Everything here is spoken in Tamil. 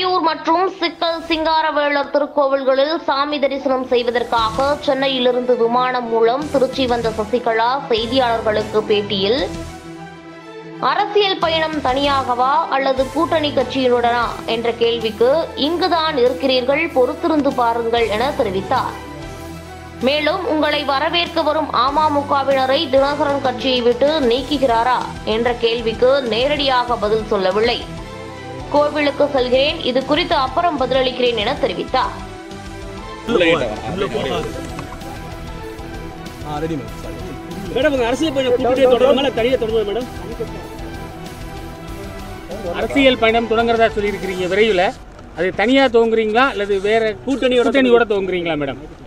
உறையூர் மற்றும் சிக்கல் சிங்காரவேலர் திருக்கோவில்களில் சாமி தரிசனம் செய்வதற்காக சென்னையிலிருந்து விமானம் மூலம் திருச்சி வந்த சசிகலா செய்தியாளர்களுக்கு பேட்டியில் அரசியல் பயணம் தனியாகவா அல்லது கூட்டணி கட்சியினுடனா என்ற கேள்விக்கு இங்குதான் இருக்கிறீர்கள் பொறுத்திருந்து பாருங்கள் என தெரிவித்தார் மேலும் உங்களை வரவேற்க வரும் அமமுகவினரை தினகரன் கட்சியை விட்டு நீக்குகிறாரா என்ற கேள்விக்கு நேரடியாக பதில் சொல்லவில்லை கோவிலுக்கு செல்கிறேன் இது குறித்து அப்புறம் பதிலளிக்கிறேன் என தெரிவித்தார் ஆ ரெடி மேம் சாரி மேடம் உங்க அரசியல் பயணம் கூட்டணியை தொடருமா இல்லை தனியாக தொடருமா மேடம் அரசியல் பயணம் தொடங்குறதா சொல்லியிருக்கிறீங்க விரைவில் அது தனியாக துவங்குறீங்களா அல்லது வேற கூட்டணியோட கூட்டணியோட துவங்குறீங்களா மேடம்